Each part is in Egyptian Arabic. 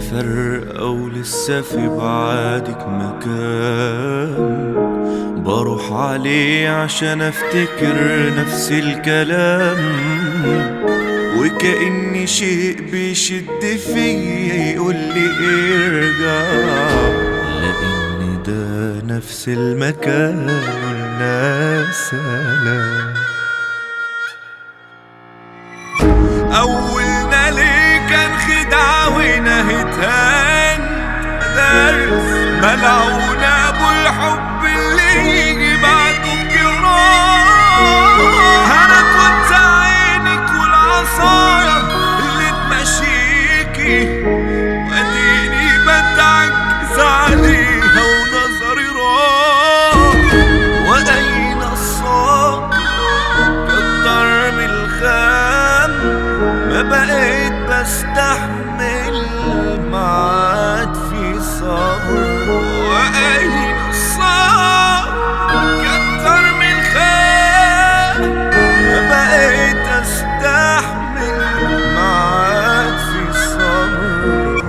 فرقة ولسه في بعادك مكان بروح عليه عشان افتكر نفس الكلام وكأني شيء بيشد فيا يقول لي ارجع لأن ده نفس المكان والناس سلام أولنا ليه كان خدعة ونهتها انت درس ملعون أبو الحب اللي يجي بعده بجراح أنا كنت عينك والعصاية اللي تمشيكي وأديني بتعكس عليها ونظري راح وأين الصوت كتر من الخام ما بقيت بستحمل ما عاد في صبر وأين الصبر كتر من الخام ما بقيت استحمل ما عاد في صبر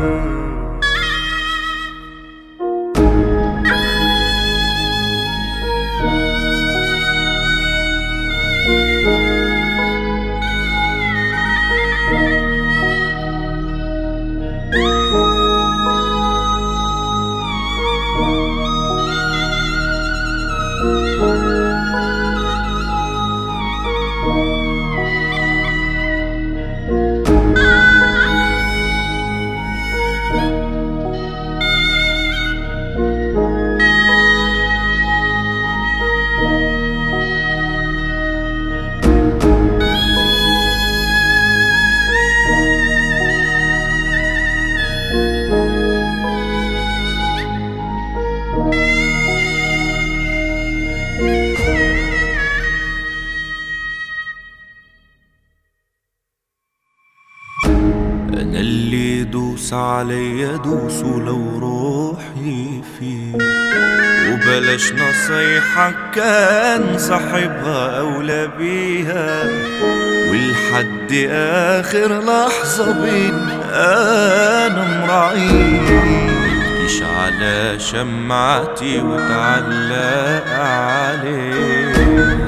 أنا اللي دوس عليا دوس ولو روحي فيه وبلاش نصيحك كان صاحبها أولى بيها ولحد آخر لحظة بين أنا مراعيك تجيش على شمعتي وتعلق عليك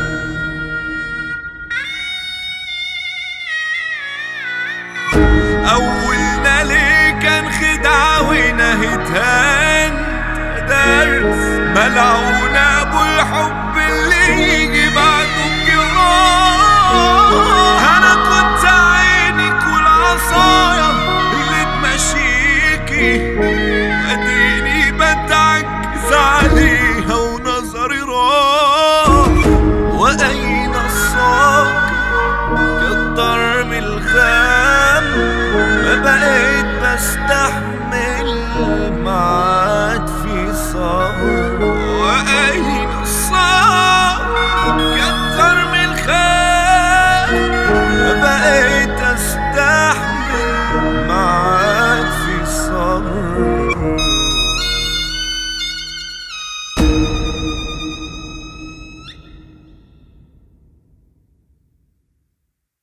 أولنا ليه كان خدعة ونهتها انت درس ملعون أبو الحب اللي يجي بعده بجراح أنا كنت عينك والعصاية اللي تمشيكي